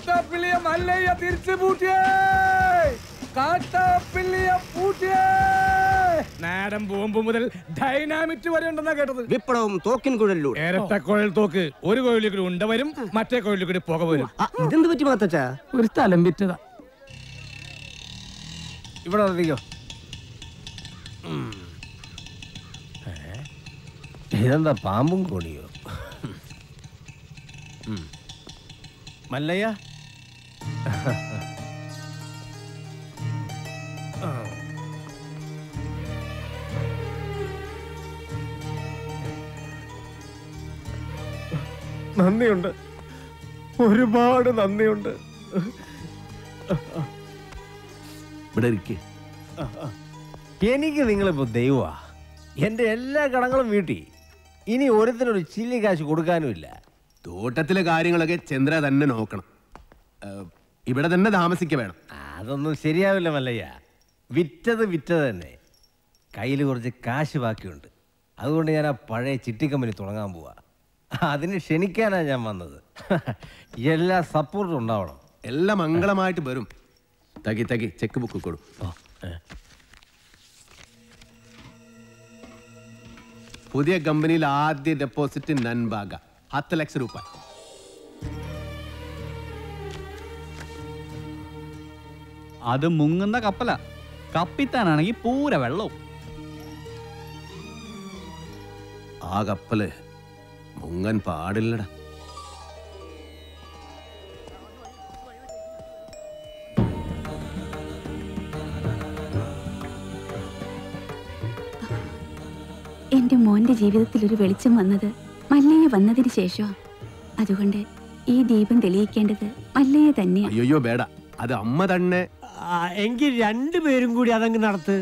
കാട്ടാപ്പിള്ളിയെ മല്ലയ്യ തിരിച്ചു പൂട്ടിയേ കാട്ടാപ്പിള്ളിയെ പൂട്ടിയേ നാടൻ ബോംബ് മുതൽ ഡൈനാമിറ്റ് വരെ ഉണ്ടെന്നാ കേട്ടത് വിപ്ലവം തോക്കിൻ കുഴലിലൂടെ ഇരട്ട കുഴൽ തോക്ക് ഒരു കോഴിയിൽ കൂടി ഉണ്ട വരും മറ്റേ കോഴിയിൽ കൂടി പുക വരും ആ, ഇതെന്ത് പറ്റി മാത്തച്ചാ ഒരു സ്ഥലം വിറ്റതാ ഇവിടെ വന്നിരിക്കോ ഇതെന്താ പാമ്പും കോണിയോ മല്ലയ്യ നന്ദിയുണ്ട് ഒരുപാട് നന്ദിയുണ്ട് ഇവിടെ ഇരിക്കേ എനിക്ക് നിങ്ങളിപ്പോ ദൈവമാ എന്റെ എല്ലാ കടങ്ങളും വീട്ടി ഇനി ഒരുത്തിനൊരു ചില്ലി കാശ് കൊടുക്കാനുമില്ല തോട്ടത്തിലെ കാര്യങ്ങളൊക്കെ ചന്ദ്ര തന്നെ നോക്കണം ഏഹ്, ഇവിടെ തന്നെ താമസിക്ക വേണം അതൊന്നും ശരിയാവില്ല മല്ലയ്യ വിറ്റത് വിറ്റത് തന്നെ കയ്യിൽ കുറച്ച് കാശ് ബാക്കിയുണ്ട് അതുകൊണ്ട് ഞാൻ ആ പഴയ ചിട്ടി കമ്പനി തുടങ്ങാൻ പോവാ അതിന് ക്ഷണിക്കാനാ ഞാൻ വന്നത് എല്ലാ സപ്പോർട്ടും ഉണ്ടാവണം എല്ലാം മംഗളമായിട്ട് വരും തകി തകി ചെക്ക് ബുക്ക് കൊടു പുതിയ കമ്പനിയിൽ ആദ്യ ഡെപ്പോസിറ്റ് നൻബാഗ ಹತ್ತು ಲಕ್ಷ ರೂಪಾಯಿ അത് മുങ്ങുന്ന കപ്പല കപ്പിത്താനാണെങ്കിൽ പൂര വെള്ളവും ആ കപ്പല് മുങ്ങൻ പാടില്ലടാ എന്റെ മോന്റെ ജീവിതത്തിൽ ഒരു വെളിച്ചം വന്നത് മല്ലയ്യ വന്നതിന് ശേഷമാ അതുകൊണ്ട് ഈ ദീപം തെളിയിക്കേണ്ടത് മല്ലയ്യ തന്നെയാ അയ്യോ ಬೇಡ അത് അമ്മ തന്നെ എങ്കിൽ രണ്ടുപേരും കൂടി അതങ്ങ് നടത്ത്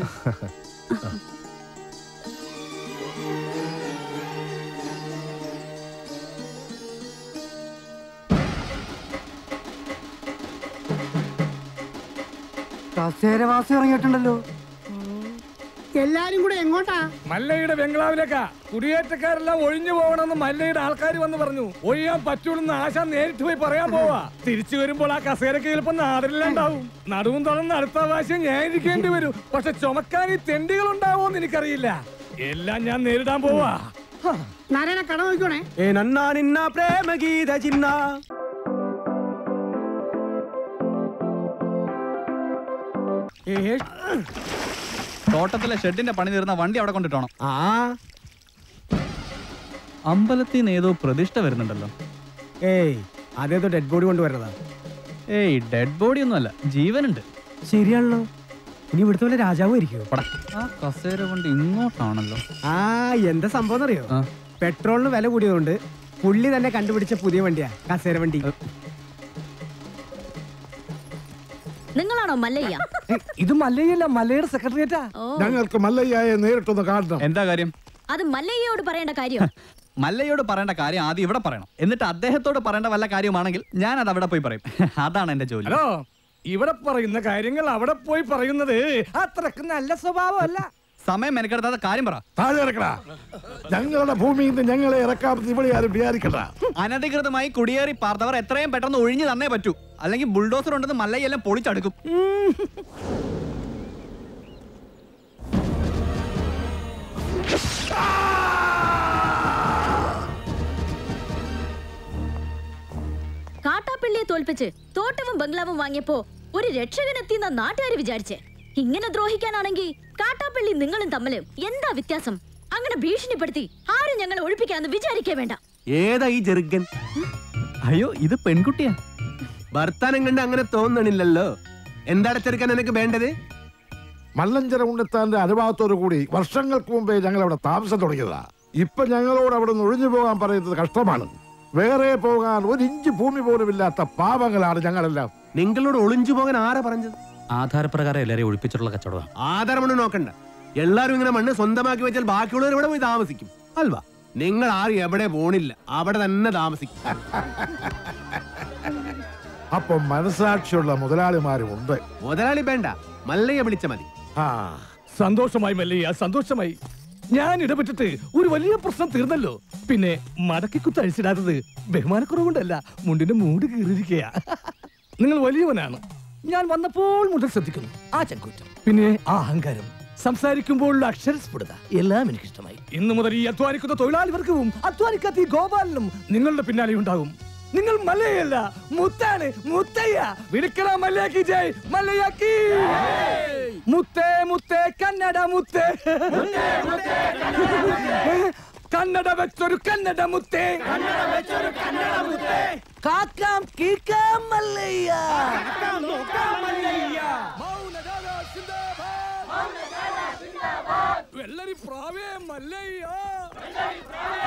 കസേരവാസി ഇറങ്ങിയിട്ടുണ്ടല്ലോ എല്ലാരും കൂടെ എങ്ങോട്ടാ മല്ലയുടെ ബംഗ്ലാവിലേക്കാ കുടിയേറ്റക്കാരെല്ലാം ഒഴിഞ്ഞു പോകണമെന്ന് മല്ലയുടെ ആൾക്കാർ വന്ന് പറഞ്ഞു ഒഴിയാൻ പറ്റൂലെന്ന് ആശ നേരിട്ട് പോയി പറയാൻ പോവാ തിരിച്ചു വരുമ്പോൾ ആ കസേരക്ക് ചിലപ്പോ നാടില്ലാണ്ടാവും നടുവും തുറന്ന് അടുത്ത പ്രാവശ്യം ഞാൻ ഇരിക്കേണ്ടി വരും പക്ഷെ ചുമക്കാൻ ഈ തെണ്ടികൾ ഉണ്ടാവോന്ന് എനിക്കറിയില്ല എല്ലാം ഞാൻ നേരിടാൻ പോവാ നാരായണ കട നോക്കണേ ഏ നന്നാ നിന്ന പ്രേമ ഗീത ചിന്ന തോട്ടത്തിലെ ഷെഡിന്റെ പണി തീർന്ന വണ്ടി അവിടെ കൊണ്ടിട്ടോണം ആ അമ്പലത്തിൽ നിന്ന് ഏതോ പ്രതിഷ്ഠ വരുന്നുണ്ടല്ലോ ഏയ് അതേതോ ഡെഡ് ബോഡി കൊണ്ടുവരണതാ ഏയ് ഡെഡ് ബോഡി ഒന്നുമല്ല ജീവനുണ്ട് ശരിയാണല്ലോ ഇനി ഇവിടുത്തെ വല്ല രാജാവും ഇരിക്കുമോ പടാ, ആ കസേര കൊണ്ട് ഇങ്ങോട്ടാണല്ലോ ആ എന്താ സംഭവം അറിയോ ആ. പെട്രോളിന് വില കൂടിയതുകൊണ്ട് പുള്ളി തന്നെ കണ്ടുപിടിച്ച പുതിയ വണ്ടിയാ കസേര വണ്ടി നിങ്ങളാണോ മല്ലയ്യ ഇത് മല്ലയല്ല മല്ലയുടെ സെക്രട്ടറിയേറ്റാ ഓ ഞങ്ങൾക്ക് മല്ലയ്യയെ നേരിട്ടൊന്ന് കാണണം എന്താ കാര്യം അത് മല്ലയ്യയോട് പറയേണ്ട കാര്യം മല്ലയോട് പറയേണ്ട കാര്യം ആദ്യം ഇവിടെ പറയണം എന്നിട്ട് അദ്ദേഹത്തോട് പറയേണ്ട വല്ല കാര്യമാണെങ്കിൽ ഞാൻ അത് അവിടെ പോയി പറയും അതാണ് എന്റെ ജോലി ഹലോ ഇവിടെ പറയുന്ന കാര്യങ്ങൾ അവിടെ പോയി പറയുന്നത് അത്രക്ക് നല്ല സ്വഭാവമല്ല സമയം മെനക്കെടുത്താത്ത കാര്യം പറ താഴെ ഇറക്കടാ ഞങ്ങളുടെ ഭൂമിയിൽ നിന്ന് ഞങ്ങളെ ഇറക്കാമെന്ന് ഇവിടെ ആരും വിചാരിക്കണ്ട അനധികൃതമായി കുടിയേറി പാർത്തവർ എത്രയും പെട്ടെന്ന് ഒഴിഞ്ഞു തന്നേ പറ്റൂ അല്ലെങ്കിൽ ബുൾഡോസർ ഉണ്ടെന്ന് മല്ലയെല്ലാം പൊളിച്ചടുക്കും കാട്ടാപ്പിള്ളിയെ തോൽപ്പിച്ച് തോട്ടവും ബംഗ്ലാവും വാങ്ങിയപ്പോ ഒരു രക്ഷകനെത്തിയെന്ന നാട്ടുകാർ വിചാരിച്ചേ ഇങ്ങനെ ദ്രോഹിക്കാനാണെങ്കിൽ കാട്ടാപ്പിള്ളി നിങ്ങളും തമ്മില് എന്താ വ്യത്യാസം അങ്ങനെ ഭീഷണിപ്പെടുത്തി ആരും ഞങ്ങളെ ഒഴിപ്പിക്കാന്ന് വിചാരിക്കേ വേണ്ട ഏതാ ഈ ജെറുഗൻ അയ്യോ ഇത് പെൺകുട്ടിയാ വർത്താനം കണ്ട് അങ്ങനെ തോന്നണില്ലല്ലോ എന്താണ് ചെറുക്കാൻ നിനക്ക് വേണ്ടത് മല്ലഞ്ചര ഉണ്ണിത്താന്റെ അനുഭവത്തോടു കൂടി വർഷങ്ങൾക്ക് മുമ്പേ ഞങ്ങൾ അവിടെ താമസം തുടങ്ങിയതാ ഇപ്പൊ ഞങ്ങളോട് അവിടെ നിന്ന് ഒഴിഞ്ഞു പോകാൻ പറയുന്നത് കഷ്ടമാണ് വേറെ പോകാൻ ഒരു ഇഞ്ച് ഭൂമി പോലും ഇല്ലാത്ത പാവങ്ങളാണ് ഞങ്ങളെല്ലാം നിങ്ങളോട് ഒളിഞ്ചു പോകാൻ ആരാ പറഞ്ഞത് ആധാരപ്രകാരം എല്ലാരെയും ഒഴിപ്പിച്ചിട്ടുള്ള കച്ചവടമാണ് ആധാരമണ്ണ് നോക്കണ്ട എല്ലാരും ഇങ്ങനെ മണ്ണ് സ്വന്തമാക്കി വെച്ചാൽ ബാക്കിയുള്ളവർ ഇവിടെ പോയി താമസിക്കും അൽവാ നിങ്ങൾ ആരും എവിടെ പോണില്ല അവിടെ തന്നെ താമസിക്കും അപ്പൊ മനസാക്ഷിയുള്ള മുതലാളിമാരും ഉണ്ട് മുതലാളി വേണ്ട മല്ലയെ വിളിച്ച മതി ആ സന്തോഷമായി മല്ലയ്യ സന്തോഷമായി ഞാൻ ഇടപെട്ടിട്ട് ഒരു വലിയ പ്രശ്നം തീർന്നല്ലോ പിന്നെ മടക്കി കുത്തഴിച്ചിടാത്തത് ബഹുമാനക്കുറവുകൊണ്ടല്ല മുണ്ടിന്റെ മൂട് കീറിയിരിക്കയാ നിങ്ങൾ വലിയവനാണ് ഞാൻ വന്നപ്പോൾ മുതൽ ശ്രദ്ധിക്കുന്നു ആ ചങ്കൂറ്റം പിന്നെ ആ അഹങ്കാരം സംസാരിക്കുമ്പോഴുള്ള അക്ഷരസ്ഫുടത എല്ലാം എനിക്ക് ഇഷ്ടമായി ഇന്നു മുതൽ ഈ അധ്വാനിക്കുന്ന തൊഴിലാളി വർഗവും അധ്വാനിക്കാത്ത ഈ ഗോപാലനും നിങ്ങളുടെ പിന്നാലെ ഉണ്ടാകും നിങ്ങൾ മല്ലയല്ല മുത്താണ് മുത്തയ്യ വിളിക്കണ മല്ലയാക്കി ജയ് മല്ലയാക്കി മുത്തേ മുത്തേ കന്നഡ മുത്തേ കന്നഡ വെച്ചൊരു കന്നഡ മുത്തേ കാക്കാം കീക്കാം മല്ലയ്യ വെള്ളരി പ്രാവേ മല്ലയ്യ